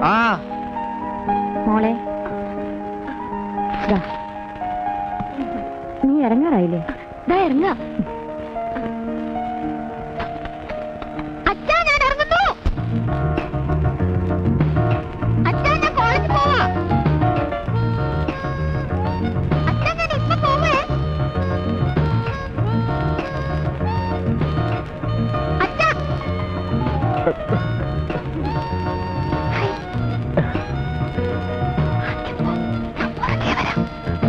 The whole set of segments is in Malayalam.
ആ മോളെ ദാ. നീ ഇറങ്ങാറായില്ലേ ദാ ഇറങ്ങ അച്ഛാ ഞാൻ ഇറങ്ങുന്നു അച്ഛാ ഞാൻ കോളേജിൽ പോവാ അച്ഛാ ഞാൻ ഇപ്പൊ പോവേ അച്ഛാ ഞാൻ പുറകെ വരാം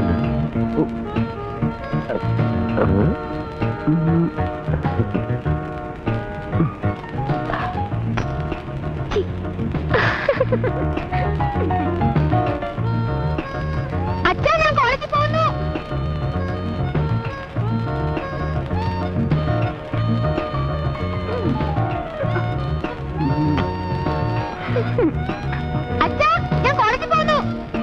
അച്ഛാ ഞാൻ കോളേജിൽ പോകുന്നു അച്ഛാ ഞാൻ കോളേജിൽ പോകുന്നു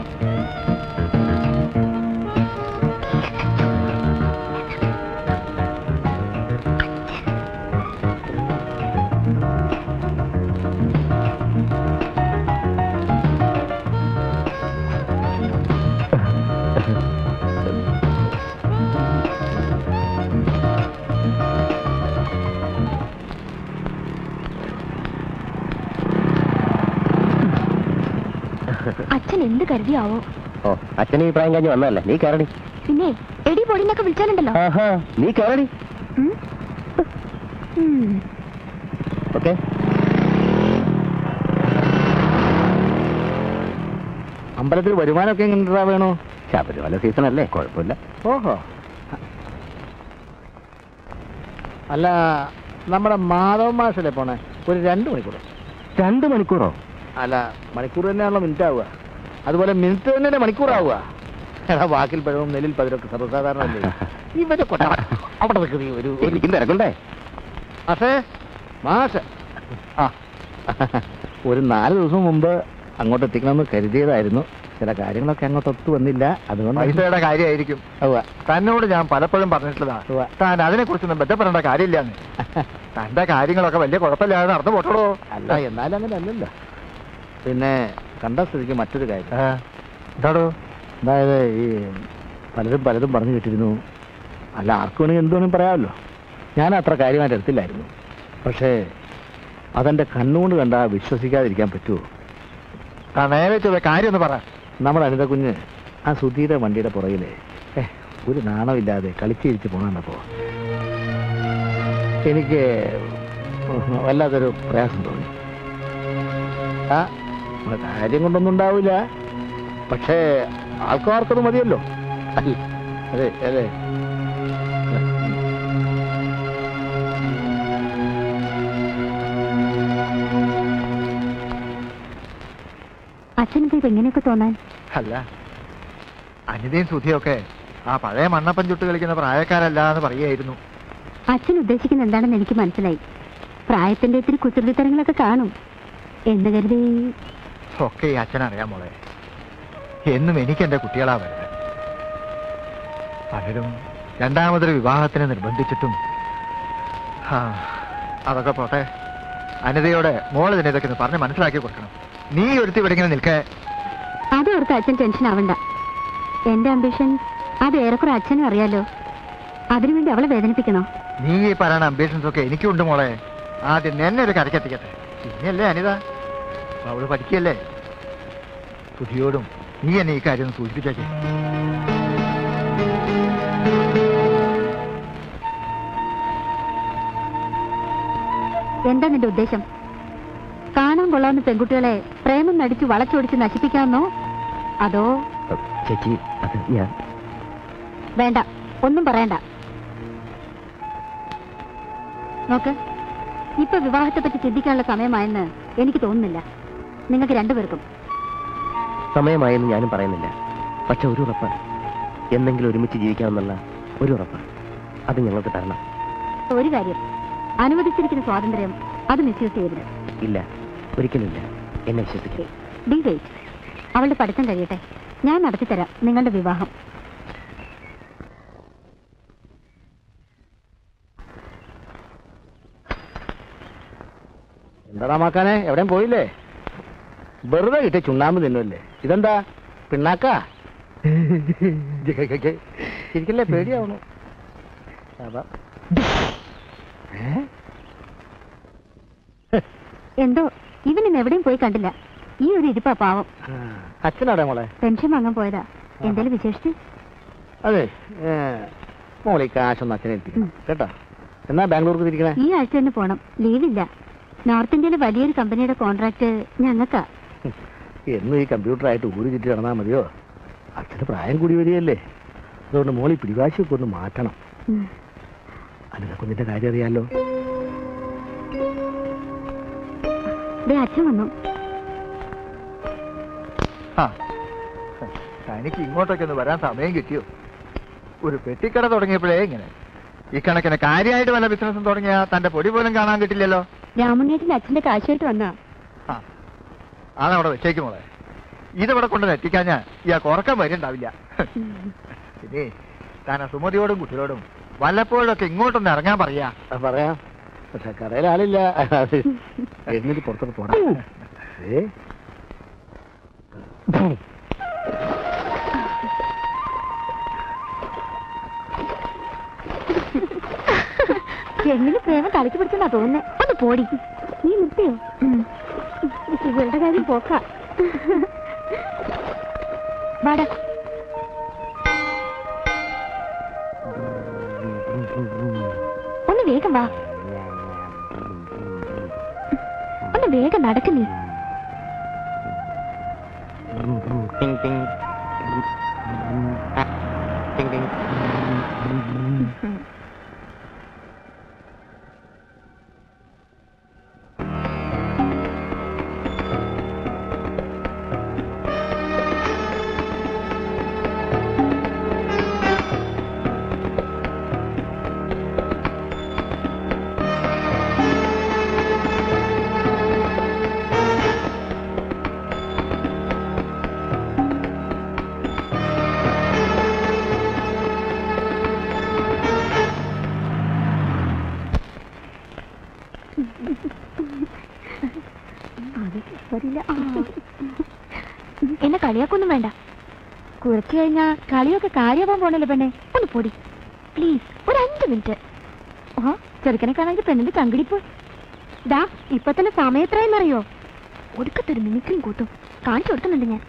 അച്ഛൻ എന്ത് കരുതിയാവോ ഓ അച്ഛന് ഈ പ്രായം കഴിഞ്ഞ് വന്നതല്ലേ നീ കയറടി പിന്നെ എടി പൊടിന്നൊക്കെ വിളിച്ചാലുണ്ടല്ലോ ആഹാ നീ കയറടി ഉം? ഉം. ഓക്കെ അമ്പലത്തിൽ വരുമാനമൊക്കെ എങ്ങനെ വേണോ ശബരിമല സീസൺ അല്ലേ കുഴപ്പമില്ല ഓഹോ അല്ല നമ്മുടെ മാധവ മാഷല്ലേ പോണേ ഒരു രണ്ട് മണിക്കൂർ രണ്ട് മണിക്കൂറോ അല്ല മണിക്കൂർ തന്നെയാണല്ലോ മിനിറ്റ് ആവുക അതുപോലെ മിനിറ്റ് തന്നെ മണിക്കൂറാവുക എടാ വാക്കിൽ പഴവും നെല്ലിൽ പതിരൊക്കെ സർവ്വസാധാരണ അല്ലേ ഇവരെ കൊട്ട അവിടെ നിൽക്കുന്ന ഒരു ഒരു എനിക്കും തിരക്കുണ്ടേ മാഷേ മാഷ് ആ ഒരു നാല് ദിവസം മുമ്പ് അങ്ങോട്ട് എത്തിക്കണമെന്ന് കരുതിയതായിരുന്നു ചില കാര്യങ്ങളൊക്കെ അങ്ങോട്ട് ഒത്തു വന്നില്ല അതുകൊണ്ട് പൈസയുടെ കാര്യമായിരിക്കും ഉവ്വ. തന്നോട് ഞാൻ പലപ്പോഴും പറഞ്ഞിട്ടുള്ളതാ ഉവ്വ. താൻ അതിനെ കുറിച്ചൊന്നും ബന്ധപ്പെടേണ്ട കാര്യമില്ലാന്ന് തന്റെ കാര്യങ്ങളൊക്കെ വലിയ കുഴപ്പമില്ലാതെ നടന്നു പോട്ടോടോ അല്ല എന്നാലും അങ്ങനെ അല്ലല്ലോ പിന്നെ കണ്ട സ്ഥിതിക്ക് മറ്റൊരു കാര്യം എന്താടോ അതായത് ഈ പലരും പലതും പറഞ്ഞു കേട്ടിരുന്നു അല്ല ആർക്കും വേണമെങ്കിൽ എന്ത് വേണമെങ്കിലും പറയാമല്ലോ ഞാൻ അത്ര കാര്യമായിട്ട് എടുത്തില്ലായിരുന്നു പക്ഷേ അതെൻ്റെ കണ്ണുകൊണ്ട് കണ്ടാൽ വിശ്വസിക്കാതിരിക്കാൻ പറ്റുമോ താൻ നേരെ ചെയ്ത കാര്യം ഒന്ന് പറ നമ്മുടെ അനിത കുഞ്ഞ് ആ സുധീര വണ്ടിയുടെ പുറകിലെ ഏ, ഒരു നാണമില്ലാതെ കളിച്ചിരിച്ച് പോകണ്ടപ്പോ എനിക്ക് വല്ലാത്തൊരു പ്രയാസം തോന്നി ആ നമ്മുടെ കാര്യം കൊണ്ടൊന്നും ഉണ്ടാവില്ല പക്ഷേ ആൾക്കാർക്കത് മതിയല്ലോ അല്ല അതെ അതെ അച്ഛനെന്താ ഇപ്പൊ ഇങ്ങനെയൊക്കെ തോന്നാൻ അല്ല അനിതയും സുധിയൊക്കെ ആ പഴയ മണ്ണപ്പൻ ചുട്ട് കളിക്കുന്ന പ്രായക്കാരല്ല എന്ന് പറയായിരുന്നു അച്ഛൻ ഉദ്ദേശിക്കുന്ന എന്താണെന്ന് എനിക്ക് മനസ്സിലായി പ്രായത്തിന്റെ ഇത്തിരി കുസൃതിത്തരങ്ങളൊക്കെ കാണും എന്ന് കരുതി ഒക്കെ ഈ അച്ഛനറിയാം മോളെ എന്നും എനിക്ക് എന്റെ കുട്ടികളാ വരുന്നത് പലരും രണ്ടാമതൊരു വിവാഹത്തിന് നിർബന്ധിച്ചിട്ടും ആ, അതൊക്കെ പോട്ടെ അനിതയോടെ മോള് തന്നെ ഇതൊക്കെ ഒന്ന് പറഞ്ഞ് മനസ്സിലാക്കി കൊടുക്കണം നീ ഒരുത്തി ഇവിടെ ഇങ്ങനെ നിൽക്കേ അതോർത്ത് അച്ഛൻ ടെൻഷൻ ആവണ്ട എന്റെ അംബിഷൻ അത് ഏറെക്കുറെ അച്ഛനും അറിയാലോ അതിനുവേണ്ടി അവളെ വേദനിപ്പിക്കണോ നീ ഈ പറയുന്ന അംബിഷൻസ് ഒക്കെ എനിക്കുണ്ട് മോളെ ആദ്യം എന്നെ ഒരു കരക്കെത്തിക്കട്ടെ പിന്നെയല്ലേ അനിത അപ്പൊ അവള് പഠിക്കല്ലേ സുധിയോടും നീ എന്നെ ഈ കാര്യം ഒന്ന് സൂചിപ്പിച്ചേക്കേ എന്താ നിന്റെ ഉദ്ദേശം കാണാൻ കൊള്ളാവുന്ന പെൺകുട്ടികളെ പ്രേമം നടിച്ച് വളച്ചൊടിച്ച് നശിപ്പിക്കാമെന്നോ അതോ ചേച്ചി അത് ഞാൻ വേണ്ട ഒന്നും പറയണ്ട നോക്ക് ഇപ്പൊ വിവാഹത്തെ പറ്റി ചിന്തിക്കാനുള്ള സമയമായെന്ന് എനിക്ക് തോന്നുന്നില്ല നിങ്ങൾക്ക് രണ്ടുപേർക്കും സമയമായെന്ന് ഞാനും പറയുന്നില്ല പക്ഷെ ഒരു ഉറപ്പ് എന്നെങ്കിലും ഒരുമിച്ച് ജീവിക്കാമെന്നുള്ള ഒരു ഉറപ്പ് അത് ഞങ്ങൾക്ക് തരണം ഒരു കാര്യം അനുവദിച്ചിരിക്കുന്ന സ്വാതന്ത്ര്യം അത് മിസ്യൂസ് ചെയ്യരുത് ഇല്ല ഒരിക്കലുമില്ല എന്നെ വിശ്വസിക്കുക ഡി വെയിറ്റ് അവളുടെ പഠിത്തം കഴിയട്ടെ ഞാൻ നടത്തിത്തരാം നിങ്ങളുടെ വിവാഹം എന്താടാ മാക്കാനെ എവിടെയും പോയില്ലേ വെറുതെ കിട്ടിയ ചുണ്ണാമ്പ് തിന്നുമല്ലേ ഇതെന്താ പിണ്ണാക്ക ശരിക്കല്ലേ പേടിയാവണു അതാ. ഏ? എന്തോ ഇവനിന്ന് എവിടെയും പോയി കണ്ടില്ല ഈ ഒരു ഇരിപ്പാ പാവം ആ, അച്ഛനാടെ മോളെ പെൻഷൻ വാങ്ങാൻ പോയതാ എന്തേലും വിശേഷിച്ച് അതെ ഏ, മോളെ ഈ കാശൊന്ന് അച്ഛനെ ഏൽപ്പിക്കണം കേട്ടോ എന്നാ ബാംഗ്ലൂർക്ക് തിരിക്കണേ ഈ ആഴ്ച തന്നെ പോണം ലീവില്ല നോർത്ത് ഇന്ത്യയിലെ വലിയൊരു കമ്പനിയുടെ കോൺട്രാക്ട് ഞങ്ങൾക്കാ എന്നും ഈ കമ്പ്യൂട്ടറായിട്ട് ഊരി ചുറ്റി നടന്നാൽ മതിയോ അച്ഛന് പ്രായം കൂടി വരികയല്ലേ അതുകൊണ്ട് മോളി പിടിവാശിയൊക്കെ ഒന്ന് മാറ്റണം ഉം. അനിത കുഞ്ഞിന്റെ കാര്യം അറിയാലോ ദേ അച്ഛൻ വന്നു ആ തനിക്ക് ഇങ്ങോട്ടൊക്കെ ഒന്ന് വരാൻ സമയം കിട്ടിയോ ഒരു പെട്ടിക്കട തുടങ്ങിയപ്പോഴേ ഇങ്ങനെ ഈ കണക്കിന് കാര്യമായിട്ട് വല്ല ബിസിനസ്സും തുടങ്ങിയാ തന്റെ പൊടി പോലും കാണാൻ കിട്ടില്ലല്ലോ രാമണ്ണേട്ടിന്റെ അച്ഛന്റെ കാശുമായിട്ട് വന്നാ ആ അതവിടെ വെച്ചേക്ക് മോളെ ഇതിവിടെ കൊണ്ട് എത്തിക്കാഞ്ഞാ ഇയാൾക്ക് ഉറക്കം വരുന്നുണ്ടാവില്ല പിന്നെ താൻ ആ സുമതിയോടും കുട്ടിയോടും വല്ലപ്പോഴൊക്കെ ഇങ്ങോട്ടൊന്ന് ഇറങ്ങാൻ പറയാ ആ, പറയാം പക്ഷെ കടയിൽ ആളില്ല അത് എഴുന്നേറ്റ് പുറത്തോട്ട് പോടാ ഏ എങ്ങനെ പ്രേമം തലക്ക് പിടിച്ചെന്നാ തോന്നുന്നേ ഒന്ന് പോടി നീ നിർത്തിയോ ഇവളുടെ കാര്യം പോക്ക വാടാ ഒന്ന് വേഗം വാ ഒന്ന് വേഗം നടക്കുന്നേ ടിങ് ടിങ്. ആ, ടിങ് ടിങ്. എന്നെ കളിയാക്കൊന്നും വേണ്ട കുറച്ചു കഴിഞ്ഞാ കളിയൊക്കെ കാര്യമാവാൻ പോണല്ലോ പെണ്ണെ ഒന്ന് പൊടി പ്ലീസ് ഒരു അഞ്ച് മിനിറ്റ് ആ ചെറുക്കനെ കാണാൻ പെണ്ണിന്റെ ചങ്കിടിപ്പോ ദാ ഇപ്പൊ തന്നെ സമയം എത്രയെന്നറിയോ ഒടുക്കത്തൊരു മിമിക്രിയും കൂട്ടും കാണിച്ചു കൊടുക്കുന്നുണ്ട് ഞാൻ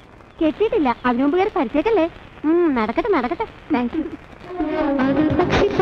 കെട്ടിയിട്ടില്ല അതിനു മുമ്പ് കയറി പരിചയക്കല്ലേ നടക്കട്ടെ നടക്കട്ടെ താങ്ക് യു